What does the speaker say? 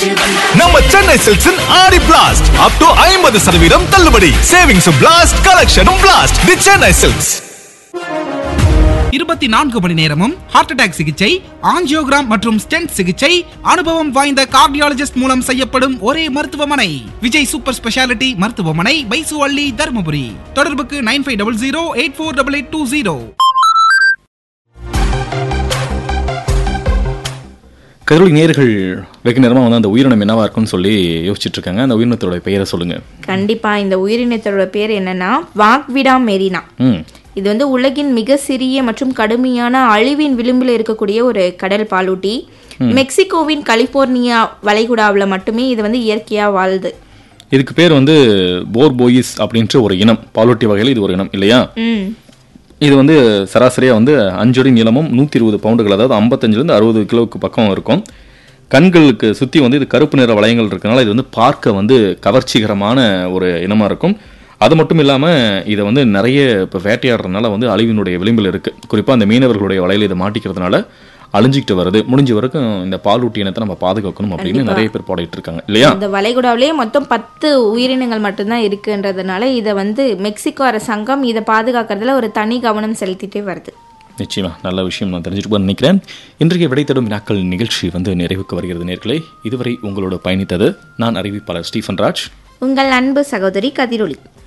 நம்ம சென்னை சில்க்ஸின் ஆடி blast up to ஐம்பது சதவீதம் தள்ளுபடி சேவிங்ஸ் பிளாஸ்ட் கலெக்ஷனும் பிளாஸ்ட் தி சென்னை சில்க்ஸ் இருபத்தி நான்கு மணி நேரமும் ஹார்ட் அட்டாக் சிகிச்சை ஆஞ்சியோகிராம் மற்றும் ஸ்டென்ட் சிகிச்சை அனுபவம் வாய்ந்த கார்டியாலஜிஸ்ட் மூலம் செய்யப்படும் ஒரே மருத்துவமனை விஜய் சூப்பர் ஸ்பெஷாலிட்டி மருத்துவமனை பைசுவள்ளி தருமபுரி தொடர்புக்கு nine five double zero eight four double eight two zero கதிரொலி நேர்கள் வெகு நேரமாக வந்து அந்த உயிரினம் என்னவா இருக்கும்னு சொல்லி யோசிச்சுட்டு இருக்காங்க அந்த உயிரினத்தோட பெயரை சொல்லுங்க கண்டிப்பா இந்த உயிரினத்தோட பேர் என்னன்னா வாக்விடா மெரினா ம் இது வந்து உலகின் மிக சிறிய மற்றும் கடுமையான அழிவின் விளிம்பில் இருக்கக்கூடிய ஒரு கடல் பாலூட்டி மெக்சிகோவின் கலிபோர்னியா வளைகுடாவில் மட்டுமே இது வந்து இயற்கையா வாழுது இதுக்கு பேர் வந்து போர்போயிஸ் அப்படின்ற ஒரு இனம் பாலூட்டி வகையில் இது ஒரு இனம் இல்லையா ம் இது வந்து சராசரியாக வந்து அஞ்சடி நீளமும் நூற்றி இருபது பவுண்டுகள் அதாவது ஐம்பத்தஞ்சிலேருந்து அறுபது கிலோவுக்கு பக்கம் இருக்கும் கண்களுக்கு சுற்றி வந்து இது கருப்பு நிற வளையங்கள் இருக்கனால இது வந்து பார்க்க வந்து கவர்ச்சிகரமான ஒரு இனமாக இருக்கும் அது மட்டும் இல்லாமல் இதை வந்து நிறைய இப்போ வேட்டையாடுறதுனால வந்து அழிவினுடைய விளிம்பில் இருக்குது குறிப்பாக அந்த மீனவர்களுடைய வலையில் இதை மாட்டிக்கிறதுனால அழிஞ்சிக்கிட்டு வருது முடிஞ்ச வரைக்கும் இந்த பாலூட்டி இனத்தை நம்ம பாதுகாக்கணும் அப்படின்னு நிறைய பேர் பாடிட்டு இருக்காங்க இல்லையா இந்த வளைகுடாவிலேயே மொத்தம் பத்து உயிரினங்கள் மட்டும்தான் இருக்குன்றதுனால இதை வந்து மெக்சிகோ அரசாங்கம் இதை பாதுகாக்கிறதுல ஒரு தனி கவனம் செலுத்திட்டே வருது நிச்சயமா நல்ல விஷயம் நான் தெரிஞ்சுட்டு நினைக்கிறேன் இன்றைய விடை தேடும் வினாக்கள் நிகழ்ச்சி வந்து நிறைவுக்கு வருகிறது நேர்களே இதுவரை உங்களோட பயணித்தது நான் அறிவிப்பாளர் ஸ்டீஃபன் ராஜ் உங்கள் அன்பு சகோதரி கதிரொலி